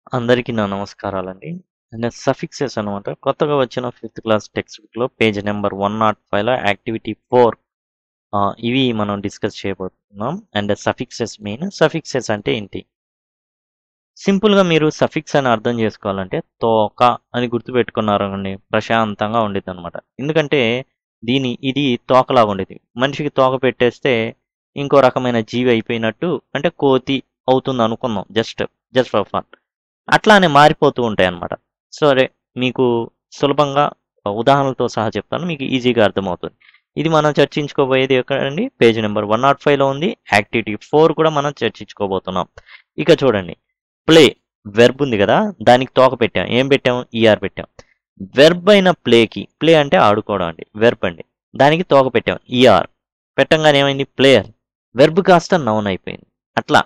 అందరికీ నా నమస్కారాలండి. అండ్ సఫిక్సెస్ అనమాట. కొత్తగా వచ్చిన ఫిఫ్త్ క్లాస్ టెక్స్ట్ బుక్‌లో పేజ్ నంబర్ 105లో యాక్టివిటీ 4 ఆహ్, ఇవి మనం డిస్కస్ చేయబోతున్నాం. And suffixes main. సఫిక్సెస్ అంటే ఏంటి? సింపుల్‌గా మీరు సఫిక్స్ అని అర్థం చేసుకోవాలంటే తోక అని గుర్తుపెట్టుకున్నారనుకోండి ప్రశాంతంగా ఉండిద్దనమాట. ఎందుకంటే దీని ఇది తోకలాగా ఉండేది. మనిషికి తోక పెట్టేస్తే ఇంకో రకమైన జీవి అయిపోయినట్టు అంటే కోతి అవుతుంది అనుకుందాం. Just just for fun. అట్లానే మారిపోతూ ఉంటాయన్నమాట. సరే మీకు సులభంగా ఉదాహరణలతో సహా చెప్తాను. మీకు ఈజీగా అర్థమవుతుంది. ఇది మనం చర్చించుకోబోయేది ఎక్కడండి? పేజ్ నంబర్ 105లో ఉంది. యాక్టివిటీ 4 కూడా మనం చర్చించుకోబోతున్నాం. ఇక చూడండి. ప్లే వెర్బ్ ఉంది కదా! దానికి తోక పెట్టాం. ఏం పెట్టాం? ఈఆర్ పెట్టాం. వెర్బ్ అయిన ప్లేకి ప్లే అంటే ఆడుకోవడం అండి. వెర్బ్ అండి. దానికి తోక పెట్టాం. ఈఆర్ పెట్టంగానే ఏమైంది? ప్లేయర్. వెర్బ్ కాస్త నౌన్ అయిపోయింది. అట్లా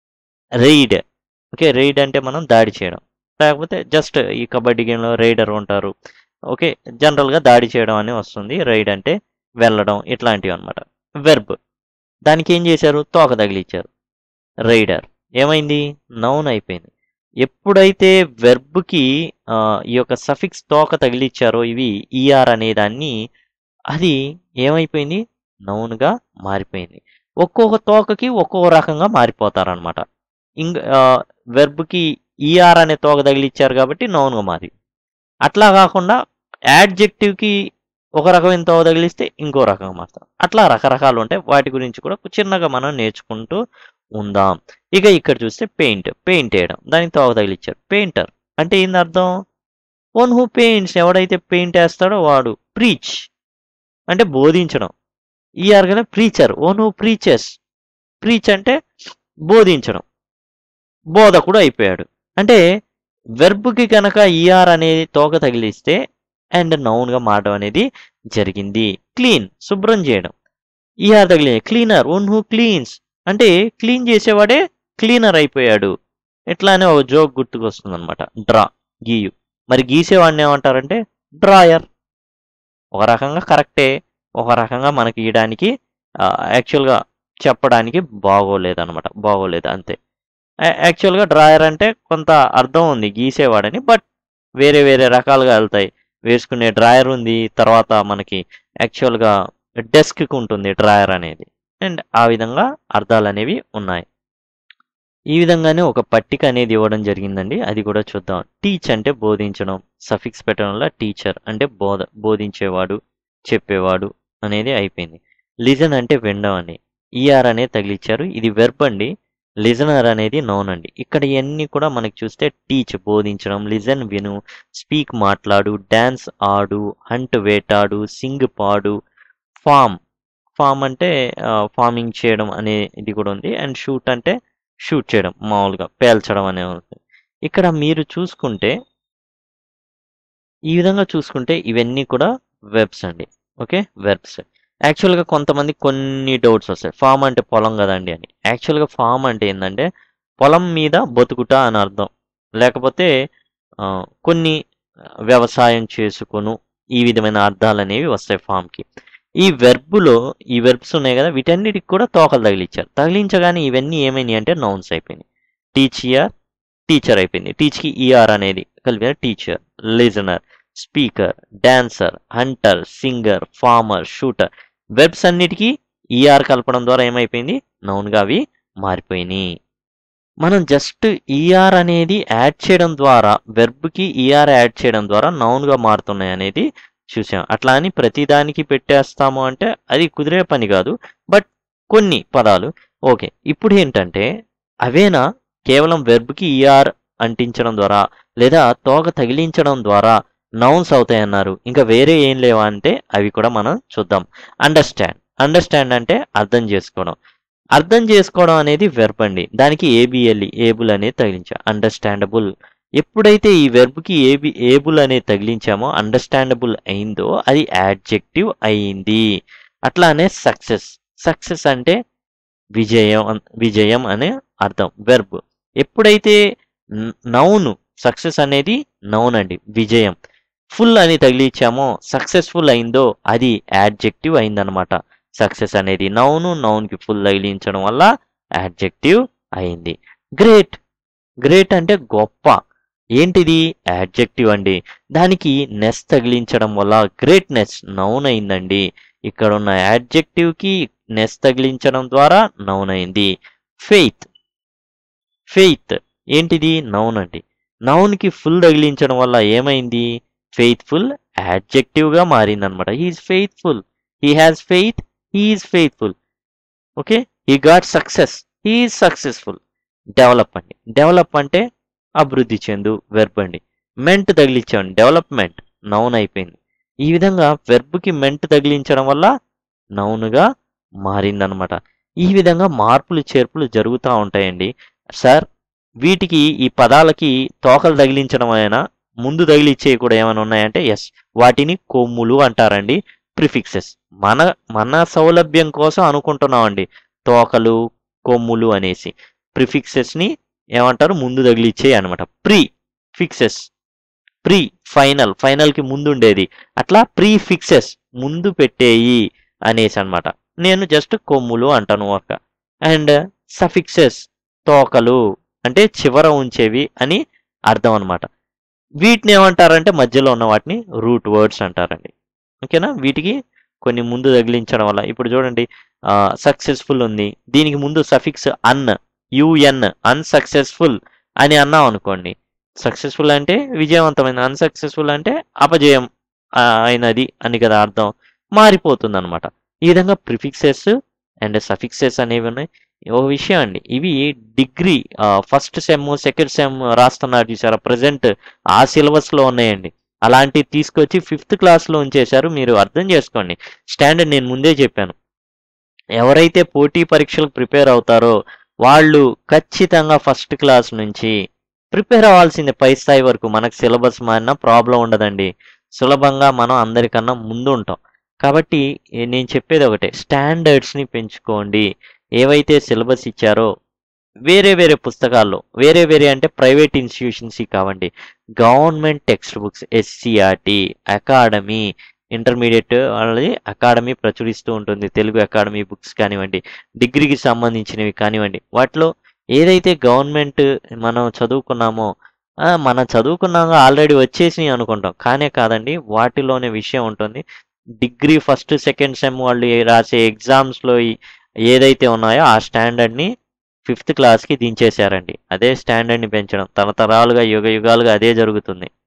రెయిడ్ ఓకే. రెయిడ్ అంటే మనం దాడి చేయడం. లేకపోతే జస్ట్ ఈ కబడ్డీ గేమ్‌లో రైడర్ ఉంటారు. ఓకే. జనరల్‌గా దాడి చేయడం అని వస్తుంది. రైడ్ అంటే వెళ్ళడం ఇట్లాంటివన్నమాట. వెర్బ్. దానికి ఏం చేశారు? తోక తగిలిచ్చారు. రైడర్. ఏమైంది? నౌన్ అయిపోయింది. ఎప్పుడైతే వెర్బ్‌కి ఆహ్, ఈ యొక్క సఫిక్స్ తోక తగిలిచ్చారో ఇవి ఈఆర్ అనే దాన్ని అది ఏమైపోయింది? నౌన్‌గా మారిపోయింది. ఒక్కొక్క తోకకి ఒక్కొక్క రకంగా మారిపోతారనమాట. ఇంగ్ ఆహ్, వెర్బ్‌కి ఈఆర్ అనే తోక తగిలిచ్చారు కాబట్టి నౌన్‌గా మారి అట్లా కాకుండా యాడ్జెక్టివ్‌కి ఒక రకమైన తోక తగిలిస్తే ఇంకో రకంగా మారుతారు. అట్లా రకరకాలు ఉంటాయి. వాటి గురించి కూడా చిన్నగా మనం నేర్చుకుంటూ ఉందాం. ఇక ఇక్కడ చూస్తే పెయింట్. పెయింట్ ఏయడం. దానికి తోక తగిలిచ్చారు. పెయింటర్ అంటే ఏంది అర్థం? వన్ హూ పెయింట్స్ ఎవడైతే పెయింట్ ఏస్తాడో వాడు. ప్రీచ్ అంటే బోధించడం. ఈఆర్ కదా preacher. One who preaches. Preach అంటే బోధించడం. బోధకుడు అయిపోయాడు. అంటే వెర్బ్‌కి కనుక ఈఆర్ అనేది తోక తగిలిస్తే అండ్ నౌన్‌గా మారడం అనేది జరిగింది. క్లీన్ శుభ్రం చేయడం. ఈఆర్ తగిలి క్లీనర్. వన్ హూ క్లీన్స్ అంటే క్లీన్ చేసేవాడే క్లీనర్ అయిపోయాడు. ఇట్లానే ఒక జోక్ గుర్తుకొస్తుందనమాట. డ్రా గీయు. మరి గీసేవాడిని ఏమంటారంటే డ్రాయర్. ఒక రకంగా కరెక్టే. ఒక రకంగా మనకి గీయడానికి ఆహ్, యాక్చువల్‌గా చెప్పడానికి బాగోలేదనమాట. బాగోలేదు అంతే. యా యాక్చువల్‌గా డ్రాయర్ అంటే కొంత అర్థం ఉంది గీసేవాడని. బట్ వేరే వేరే రకాలుగా ఎళ్తాయి. వేసుకునే డ్రాయర్ ఉంది. తర్వాత మనకి యాక్చువల్‌గా డెస్క్‌కి ఉంటుంది డ్రాయర్ అనేది. అండ్ ఆ విధంగా అర్థాలనేవి ఉన్నాయి. ఈ విధంగానే ఒక పట్టిక అనేది ఇవ్వడం జరిగిందండి. అది కూడా చూద్దాం. టీచ్ అంటే బోధించడం. సఫిక్స్ పెట్టడం వల్ల టీచర్ అంటే బోధ బోధించేవాడు, చెప్పేవాడు అనేది అయిపోయింది. లిజన్ అంటే వినడం అని. ఈఆర్ అనేది తగిలిచ్చారు. ఇది వెర్బ్ అండి. లిజనర్ అనేది నౌన్ అండి. ఇక్కడ ఇయన్నీ కూడా మనకి చూస్తే టీచ్ బోధించడం, లిజన్ విను, స్పీక్ మాట్లాడు, డాన్స్ ఆడు, హంట్ వేటాడు, సింగ్ పాడు, ఫార్మ్ ఫార్మ్ అంటే ఆహ్, ఫార్మింగ్ చేయడం అనే ఇది కూడా ఉంది. అండ్ షూట్ అంటే షూట్ చేయడం మామూలుగా పేల్చడం అనే ఉంది. ఇక్కడ మీరు చూసుకుంటే ఈ విధంగా చూసుకుంటే ఇవన్నీ కూడా వెర్బ్స్ అండి. ఓకే. వెర్బ్స్. యాక్చువల్‌గా కొంతమందికి కొన్ని డౌట్స్ వస్తాయి. ఫార్మ్ అంటే పొలం గదండీ అని. యాక్చువల్‌గా ఫార్మ్ అంటే ఏందంటే పొలం మీద బతుకుట అని అర్థం. లేకపోతే ఆహ్, కొన్ని వ్యవసాయం చేసుకొను ఈ విధమైన అర్థాలనేవి వస్తాయి ఫార్మ్‌కి. ఈ వెర్బ్‌లో ఈ వెర్బ్స్ ఉన్నాయి గదా! వీటన్నిటికి కూడా తోకలు తగిలిచ్చారు. తగిలించగానే ఇవన్నీ ఏమైనాయి అంటే నౌన్స్ అయిపోయినాయి. టీచ్ ఈఆర్ టీచర్ అయిపోయింది. టీచ్‌కి ఈఆర్ అనేది కలిపిన teacher, listener, speaker, dancer, hunter, singer, farmer, shooter verbs అన్నిటికి ఈఆర్ కలపడం ద్వారా ఏమైపోయింది? నౌన్‌గా అవి మారిపోయినాయి. మనం జస్ట్ ఈఆర్ అనేది యాడ్ చేయడం ద్వారా వెర్బ్‌కి ఈఆర్ యాడ్ చేయడం ద్వారా నౌన్‌గా మారుతున్నాయి అనేది చూసాం. అట్లా అని ప్రతిదానికి పెట్టేస్తాము అంటే అది కుదిరే పని గాదు. బట్ కొన్ని పదాలు ఓకే. ఇప్పుడేంటంటే అవేనా కేవలం వెర్బ్‌కి ఈఆర్ అంటించడం ద్వారా లేదా తోక తగిలించడం ద్వారా నౌన్స్ అవుతాయన్నారు. ఇంకా వేరే ఏం లేవా అంటే అవి కూడా మనం చూద్దాం. అండర్‌స్టాండ్. అండర్‌స్టాండ్ అంటే అర్థం చేసుకోవడం. అర్థం చేసుకోవడం అనేది వెర్బ్ అండి. దానికి ఏబీఎల్ఈ ఏబుల్ అనేది తగిలించా. అండర్‌స్టాండబుల్ ఎప్పుడైతే ఈ వెర్బ్‌కి ఏబి ఏబుల్ అనేది తగిలించామో అండర్‌స్టాండబుల్ అయిందో అది యాడ్జెక్టివ్ అయింది. అట్లానే సక్సెస్. సక్సెస్ అంటే విజయం అన్ విజయం అనే అర్థం. వెర్బ్. ఎప్పుడైతే న్ నౌన్ సక్సెస్ అనేది నౌన్ అండి. విజయం. ఫుల్ అని తగిలిచ్చామో సక్సెస్‌ఫుల్ అయిందో అది యాడ్జెక్టివ్ అయిందనమాట. సక్సెస్ అనేది నౌను. నౌన్‌కి ఫుల్ తగిలించడం వల్ల యాడ్జెక్టివ్ అయింది. గ్రేట్. గ్రేట్ అంటే గొప్ప. ఏంటిది యాడ్జెక్టివ్ అండి దానికి నెస్ తగిలించడం వల్ల గ్రేట్నెస్ నౌన్ అయిందండి ఇక్కడ ఉన్న యాడ్జెక్టివ్కి నెస్ తగిలించడం ద్వారా నౌన్ అయింది ఫెయిత్ ఫెయిత్ ఏంటిది నౌన్ అండి నౌన్కి ఫుల్ తగిలించడం వల్ల ఏమైంది ఫెయిత్ఫుల్ యాడ్జెక్టివ్గా మారిందనమాట he is faithful he has faith he is faithful okay he got success he is successful develop అండి డెవలప్ అంటే అభివృద్ధి చెందు వెర్బ్ అండి మెంట్ తగిలించాం డెవలప్మెంట్ నౌన్ అయిపోయింది ఈ విధంగా వెర్బ్కి మెంట్ తగిలించడం వల్ల నౌన్గా మారిందనమాట ఈ విధంగా మార్పులు చేర్పులు జరుగుతూ ఉంటాయండి సార్ వీటికి ఈ పదాలకి తోకలు తగిలించడం అయినా ముందు తగిలిచ్చే కూడా ఏమైనా ఉన్నాయంటే ఎస్ వాటిని కొమ్ములు అంటారండి ప్రిఫిక్సెస్ మన మన సౌలభ్యం కోసం అనుకుంటున్నామండి తోకలు కొమ్ములు అనేసి ప్రిఫిక్సెస్ని ఏమంటారు ముందు తగిలిచ్చే అనమాట ప్రీ ఫిక్సెస్ ప్రీ ఫైనల్ ఫైనల్కి ముందు ఉండేది అట్లా ప్రీ ఫిక్సెస్ ముందు పెట్టేయి అనేసి అన్నమాట నేను జస్ట్ కొమ్ములు అంటాను ఒక అండ్ సఫిక్సెస్ తోకలు అంటే చివర ఉంచేవి అని అర్థం అనమాట వీటిని ఏమంటారంటే మధ్యలో ఉన్న వాటిని రూట్ వర్డ్స్ అంటారండి ఓకేనా వీటికి కొన్ని ముందు తగిలించడం వల్ల ఇప్పుడు చూడండి సక్సెస్ఫుల్ ఉంది దీనికి ముందు సఫిక్స్ అన్ యుఎన్ అన్సక్సెస్ఫుల్ అని అన్నాం అనుకోండి సక్సెస్ఫుల్ అంటే విజయవంతమైన అన్సక్సెస్ఫుల్ అంటే అపజయం ఆ, అయినది అని కదా అర్థం మారిపోతుంది అనమాట ఈ విధంగా ప్రిఫిక్సెస్ అండ్ సఫిక్సెస్ అనేవి ఉన్నాయి ఓ విషయం అండి ఇవి degree first sem second sem రాస్తున్నారు చూసారా ప్రజెంట్ ఆ సిలబస్లో ఉన్నాయండి అలాంటివి తీసుకొచ్చి ఫిఫ్త్ క్లాస్లో ఉంచేశారు మీరు అర్థం చేసుకోండి స్టాండర్డ్ నేను ముందే చెప్పాను ఎవరైతే పోటీ పరీక్షలకు ప్రిపేర్ అవుతారో వాళ్ళు ఖచ్చితంగా ఫస్ట్ క్లాస్ నుంచి ప్రిపేర్ అవ్వాల్సిందే పై స్థాయి వరకు మనకు సిలబస్ మారినా ప్రాబ్లం ఉండదండి సులభంగా మనం అందరికన్నా ముందు ఉంటాం కాబట్టి ఏ- నేను చెప్పేది ఒకటే స్టాండర్డ్స్ని పెంచుకోండి ఏవైతే సిలబస్ ఇచ్చారో వేరే వేరే పుస్తకాల్లో వేరే వేరే అంటే ప్రైవేట్ ఇన్స్టిట్యూషన్స్ కావండి government textbooks SCRT academy intermediate వాళ్ళది అకాడమీ ప్రచురిస్తూ ఉంటుంది తెలుగు అకాడమీ బుక్స్ కానివ్వండి డిగ్రీకి సంబంధించినవి కానివ్వండి వాటిలో ఏదైతే గవర్నమెంట్ మనం చదువుకున్నామో ఆ, మనం చదువుకున్నాక ఆల్రెడీ వచ్చేసి అనుకుంటాం కానే కాదండి వాటిలోనే విషయం ఉంటుంది డిగ్రీ ఫస్ట్ సెకండ్ సెమ్ వాళ్ళు ఏ- రాసే ఎగ్జామ్స్లో ఏదైతే ఉన్నాయో ఆ స్టాండర్డ్ని ఫిఫ్త్ క్లాస్కి దించేశారండి అదే స్టాండర్డ్ని పెంచడం తరతరాలుగా యుగ యుగాలుగా అదే జరుగుతుంది